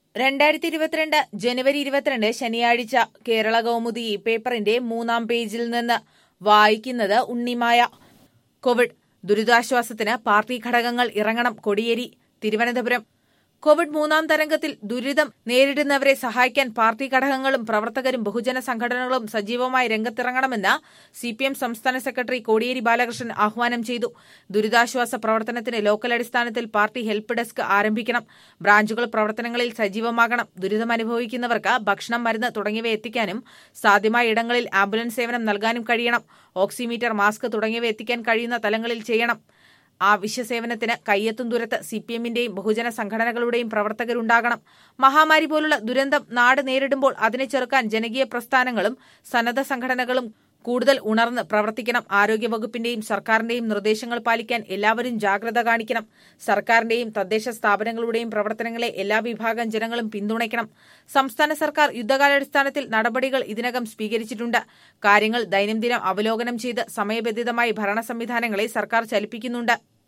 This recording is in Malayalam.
രണ്ടായിരത്തി ഇരുപത്തിരണ്ട് ജനുവരി ഇരുപത്തിരണ്ട് ശനിയാഴ്ച കേരള കൗമുദി ഈ പേപ്പറിന്റെ മൂന്നാം പേജിൽ നിന്ന് വായിക്കുന്നത് ഉണ്ണിമായ കോവിഡ് ദുരിതാശ്വാസത്തിന് പാർട്ടി ഘടകങ്ങൾ ഇറങ്ങണം കൊടിയേരി തിരുവനന്തപുരം കോവിഡ് മൂന്നാം തരംഗത്തിൽ ദുരിതം നേരിടുന്നവരെ സഹായിക്കാൻ പാർട്ടി ഘടകങ്ങളും പ്രവർത്തകരും ബഹുജന സംഘടനകളും സജീവമായി രംഗത്തിറങ്ങണമെന്ന് സിപിഎം സംസ്ഥാന സെക്രട്ടറി കോടിയേരി ബാലകൃഷ്ണൻ ആഹ്വാനം ചെയ്തു ദുരിതാശ്വാസ പ്രവർത്തനത്തിന് ലോക്കൽ അടിസ്ഥാനത്തിൽ പാർട്ടി ഹെൽപ്പ് ഡെസ്ക് ആരംഭിക്കണം ബ്രാഞ്ചുകൾ പ്രവർത്തനങ്ങളിൽ സജീവമാകണം ദുരിതമനുഭവിക്കുന്നവർക്ക് ഭക്ഷണം മരുന്ന് തുടങ്ങിയവ എത്തിക്കാനും സാധ്യമായ ഇടങ്ങളിൽ ആംബുലൻസ് സേവനം നൽകാനും കഴിയണം ഓക്സിമീറ്റർ മാസ്ക് തുടങ്ങിയവ എത്തിക്കാൻ കഴിയുന്ന തലങ്ങളിൽ ചെയ്യണം ആവശ്യ സേവനത്തിന് കയ്യെത്തും ദൂരത്ത് സിപിഎമ്മിന്റെയും ബഹുജന സംഘടനകളുടെയും പ്രവർത്തകരുണ്ടാകണം മഹാമാരി പോലുള്ള ദുരന്തം നാട് നേരിടുമ്പോൾ അതിനെ ചെറുക്കാൻ ജനകീയ പ്രസ്ഥാനങ്ങളും സന്നദ്ധ സംഘടനകളും കൂടുതൽ ഉണർന്ന് പ്രവർത്തിക്കണം ആരോഗ്യവകുപ്പിന്റെയും സർക്കാരിന്റെയും നിർദ്ദേശങ്ങൾ പാലിക്കാൻ എല്ലാവരും ജാഗ്രത കാണിക്കണം സർക്കാരിന്റെയും തദ്ദേശ സ്ഥാപനങ്ങളുടെയും പ്രവർത്തനങ്ങളെ എല്ലാ വിഭാഗം ജനങ്ങളും പിന്തുണയ്ക്കണം സംസ്ഥാന സർക്കാർ യുദ്ധകാലാടിസ്ഥാനത്തിൽ നടപടികൾ ഇതിനകം സ്വീകരിച്ചിട്ടുണ്ട് കാര്യങ്ങൾ ദൈനംദിനം അവലോകനം ചെയ്ത് സമയബന്ധിതമായി ഭരണ സംവിധാനങ്ങളെ സർക്കാർ ചലിപ്പിക്കുന്നുണ്ട്